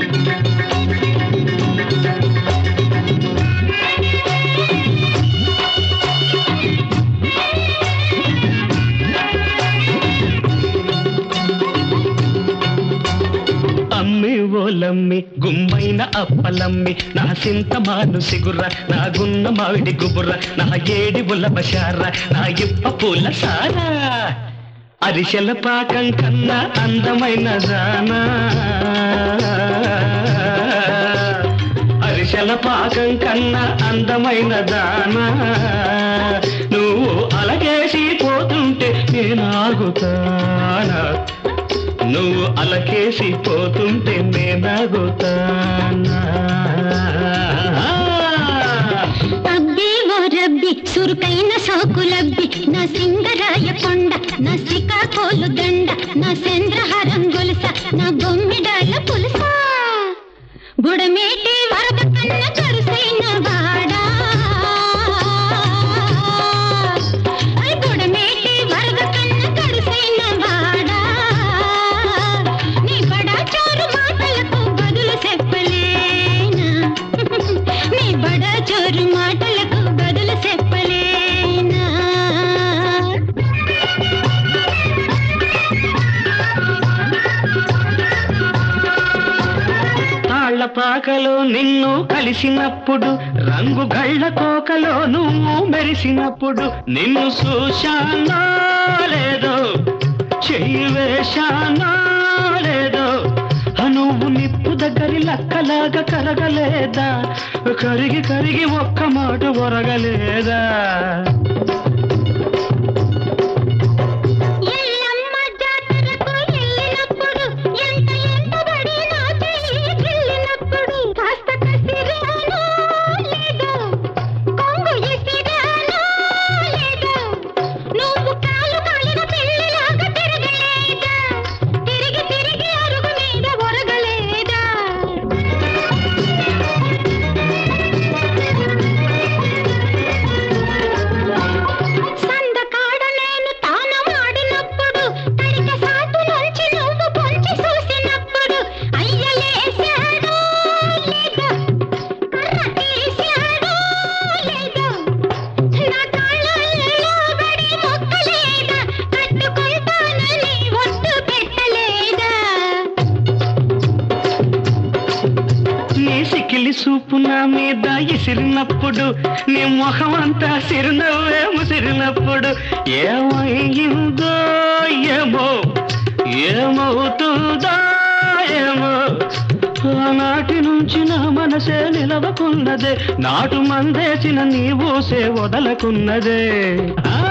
అమ్మి ఓలమ్మి గుమ్మైన అప్పలమ్మి నా సింత మాను సిగుర్ర నా గున్న మావిడి గుబుర్ర నా ఏడి బుల్లబషార నా ఇప్ప పూల సారా అరిసెల పాకం కన్నా అందమైన జానా అరిసెల పాకం కన్నా అందమైన దానా నువ్వు అలగేసి పోతుంటే నేను ఆగుతానా నువ్వు అలకేసి పోతుంటే నేనాగుతానా అబ్బే ఓ రబ్బి సురుకైన సోకులబ్బి నా సింగరాయ కొండ నా శ్రీకాకోలు దండ నా చంద్రహారం గొలుస నా బొమ్మిడాల పులుస బుడమేటి వరద కన్న కరుసైన వాడా ఐ బుడమేటి వరద కన్న కరుసైన వాడా నీ బడా చోరు మాటలకు బదులు చెప్పలేనా నీ బడా చోరు మాటలకు బదులు చెప్పలేనా తాళ్ల పాకలో నిన్ను కలిసినప్పుడు రంగు గళ్ళ కోకలో నువ్వు మెరిసినప్పుడు నిన్ను చూశానా లేదో చెయ్యి వేశానా లేదో ఆ నువ్వు నిప్పు దగ్గరి లక్కలాగా కరగలేదా కరిగి కరిగి ఒక్క మాట ఒరగలేదా ఎల్లమ్మ జాతరకు వెళ్ళినప్పుడు ఎంత ఎంతబడి నా చెయ్యి గిల్లినప్పుడు కాస్త కసిరానో లేదో కొంగు ఇసిరానో లేదో నువ్వు కాలు కాలిన పిల్లిలాగా తిరగలేదా తిరిగి తిరిగి అరుగు మీద ఒరగలేదా సందకాడ నేను తానమాడినప్పుడు తడిక సాటులోంచి నువ్వు పొంచి చూసినప్పుడు అయ్యలేశాడో లేదో కర్ర తీశాడో లేదో నా కాళ్ళల్లో బడి మొక్కలేదా కట్టుకుంటానని ఒట్టు పెట్టలేదా నీ సికిలి సూపు నా మీద ఇసిరినప్పుడు నీ ముఖం అంతా సిరినవ్వే ముసిరినప్పుడు ఏమైందో ఏమో ఏమవుతుందో ఏమో ఆనాటి నుంచి నా మనసే నిలవకున్నదే నాటు మందేసిన నీ ఊసే వదలకున్నదే ఆ